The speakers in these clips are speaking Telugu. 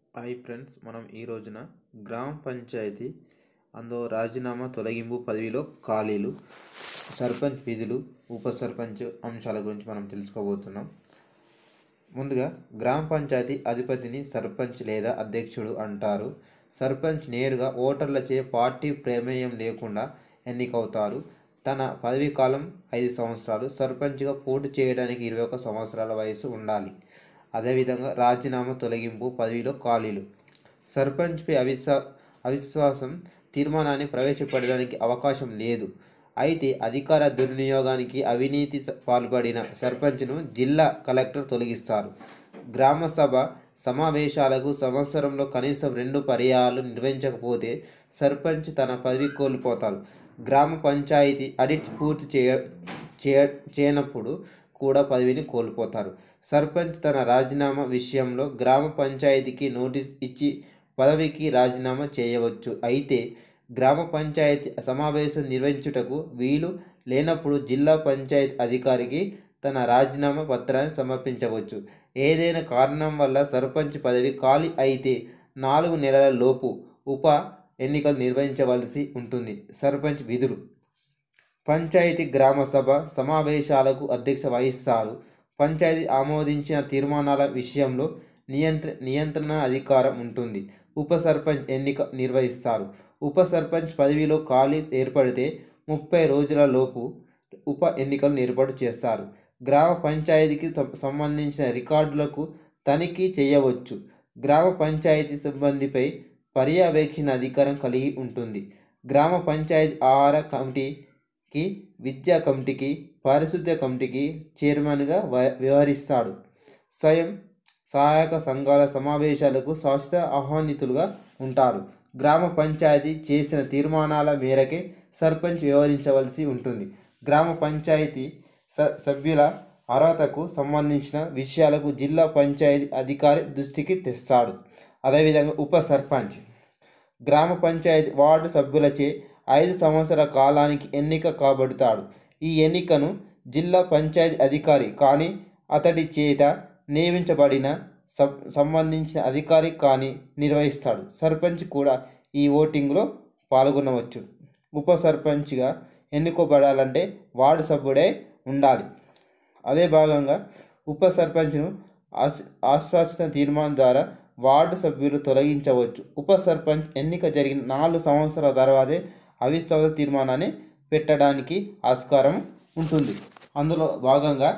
హాయ్ ఫ్రెండ్స్ మనం ఈ రోజున గ్రామ పంచాయతీ అందులో రాజీనామా తొలగింపు పదవిలో ఖాళీలు సర్పంచ్ విధులు ఉప సర్పంచ్ అంశాల గురించి మనం తెలుసుకోబోతున్నాం ముందుగా గ్రామ పంచాయతీ అధిపతిని సర్పంచ్ లేదా అధ్యక్షుడు అంటారు సర్పంచ్ నేరుగా ఓటర్లచే పార్టీ ప్రమేయం లేకుండా ఎన్నికవుతారు తన పదవీ కాలం ఐదు సంవత్సరాలు సర్పంచ్గా పోటీ చేయడానికి ఇరవై ఒక సంవత్సరాల వయసు ఉండాలి అదేవిధంగా రాజీనామా తొలగింపు పదవిలో ఖాళీలు సర్పంచ్పై అవిశ్వా అవిశ్వాసం తీర్మానాన్ని ప్రవేశపెట్టడానికి అవకాశం లేదు అయితే అధికార దుర్వినియోగానికి అవినీతి పాల్పడిన సర్పంచ్ను జిల్లా కలెక్టర్ తొలగిస్తారు గ్రామ సభ సమావేశాలకు సంవత్సరంలో కనీసం రెండు పర్యాయాలు నిర్వహించకపోతే సర్పంచ్ తన పదవి కోల్పోతారు గ్రామ పంచాయతీ ఆడిట్ పూర్తి చేయ చేయ చేయనప్పుడు కూడా పదవిని కోల్పోతారు సర్పంచ్ తన రాజీనామా విషయంలో గ్రామ పంచాయతీకి నోటీస్ ఇచ్చి పదవికి రాజీనామా చేయవచ్చు అయితే గ్రామ పంచాయతీ సమావేశం నిర్వహించుటకు వీలు లేనప్పుడు జిల్లా పంచాయతీ అధికారికి తన రాజీనామా పత్రాన్ని సమర్పించవచ్చు ఏదైనా కారణం వల్ల సర్పంచ్ పదవి ఖాళీ అయితే నాలుగు నెలల లోపు ఉప ఎన్నికలు నిర్వహించవలసి ఉంటుంది సర్పంచ్ విధులు పంచాయతీ గ్రామ సభ సమావేశాలకు అధ్యక్ష వహిస్తారు పంచాయతీ ఆమోదించిన తీర్మానాల విషయంలో నియంత్ర నియంత్రణ అధికారం ఉంటుంది ఉప సర్పంచ్ ఎన్నిక నిర్వహిస్తారు ఉప సర్పంచ్ పదవిలో ఖాళీ ఏర్పడితే ముప్పై రోజుల లోపు ఉప ఎన్నికలు ఏర్పాటు చేస్తారు గ్రామ పంచాయతీకి సంబంధించిన రికార్డులకు తనిఖీ చేయవచ్చు గ్రామ పంచాయతీ సిబ్బందిపై పర్యవేక్షణ అధికారం కలిగి ఉంటుంది గ్రామ పంచాయతీ ఆహార కమిటీకి విద్యా కమిటీకి పారిశుద్ధ్య కమిటీకి చైర్మన్గా వ్యవహరిస్తాడు స్వయం సహాయక సంఘాల సమావేశాలకు శాశ్వత ఆహ్వానితులుగా ఉంటారు గ్రామ పంచాయతీ చేసిన తీర్మానాల మేరకే సర్పంచ్ వ్యవహరించవలసి ఉంటుంది గ్రామ పంచాయతీ స సభ్యుల అర్హతకు సంబంధించిన విషయాలకు జిల్లా పంచాయతీ అధికారి దృష్టికి తెస్తాడు అదేవిధంగా ఉప సర్పంచ్ గ్రామ పంచాయతీ వార్డు సభ్యులచే ఐదు సంవత్సరాల కాలానికి ఎన్నిక కాబడతాడు ఈ ఎన్నికను జిల్లా పంచాయతీ అధికారి కానీ అతడి చేత నియమించబడిన సబ్ సంబంధించిన అధికారి కానీ నిర్వహిస్తాడు సర్పంచ్ కూడా ఈ ఓటింగ్లో పాల్గొనవచ్చు ఉప సర్పంచ్గా ఎన్నుకోబడాలంటే వార్డు సభ్యుడే ఉండాలి అదే భాగంగా ఉప సర్పంచ్ను ఆశ్ ఆశ్వాసన తీర్మానం ద్వారా వార్డు సభ్యులు తొలగించవచ్చు ఉప సర్పంచ్ ఎన్నిక జరిగిన నాలుగు సంవత్సరాల తర్వాతే అవిశ్వాస తీర్మానాన్ని పెట్టడానికి ఆస్కారం ఉంటుంది అందులో భాగంగా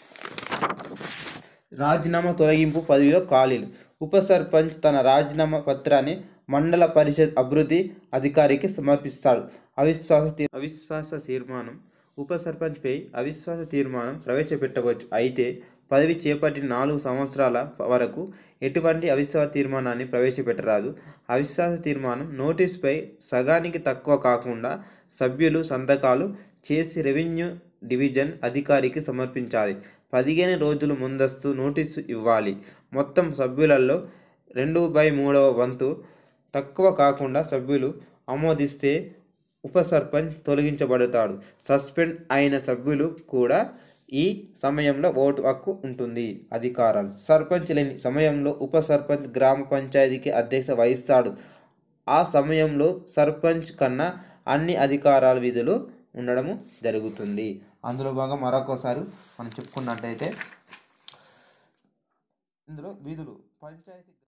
రాజీనామా తొలగింపు పదవిలో ఖాళీలు ఉప సర్పంచ్ తన రాజీనామా పత్రాన్ని మండల పరిషత్ అభివృద్ధి అధికారికి సమర్పిస్తాడు అవిశ్వాస అవిశ్వాస తీర్మానం ఉప సర్పంచ్పై అవిశ్వాస తీర్మానం ప్రవేశపెట్టవచ్చు అయితే పదవి చేపట్టిన నాలుగు సంవత్సరాల వరకు ఎటువంటి అవిశ్వాస తీర్మానాన్ని ప్రవేశపెట్టరాదు అవిశ్వాస తీర్మానం నోటీసుపై సగానికి తక్కువ కాకుండా సభ్యులు సంతకాలు చేసి రెవెన్యూ డివిజన్ అధికారికి సమర్పించాలి పదిహేను రోజులు ముందస్తు నోటీసు ఇవ్వాలి మొత్తం సభ్యులలో రెండు బై మూడవ వంతు తక్కువ కాకుండా సభ్యులు ఆమోదిస్తే ఉప సర్పంచ్ తొలగించబడతాడు సస్పెండ్ అయిన సభ్యులు కూడా ఈ సమయంలో ఓటు హక్కు ఉంటుంది అధికారాలు సర్పంచ్ లేని సమయంలో ఉప సర్పంచ్ గ్రామ పంచాయతీకి అధ్యక్ష వహిస్తాడు ఆ సమయంలో సర్పంచ్ కన్నా అన్ని అధికారాల విధులు ఉండడము జరుగుతుంది అందులో భాగం మరొకసారి మనం చెప్పుకున్నట్టయితే ఇందులో విధులు పంచాయతీ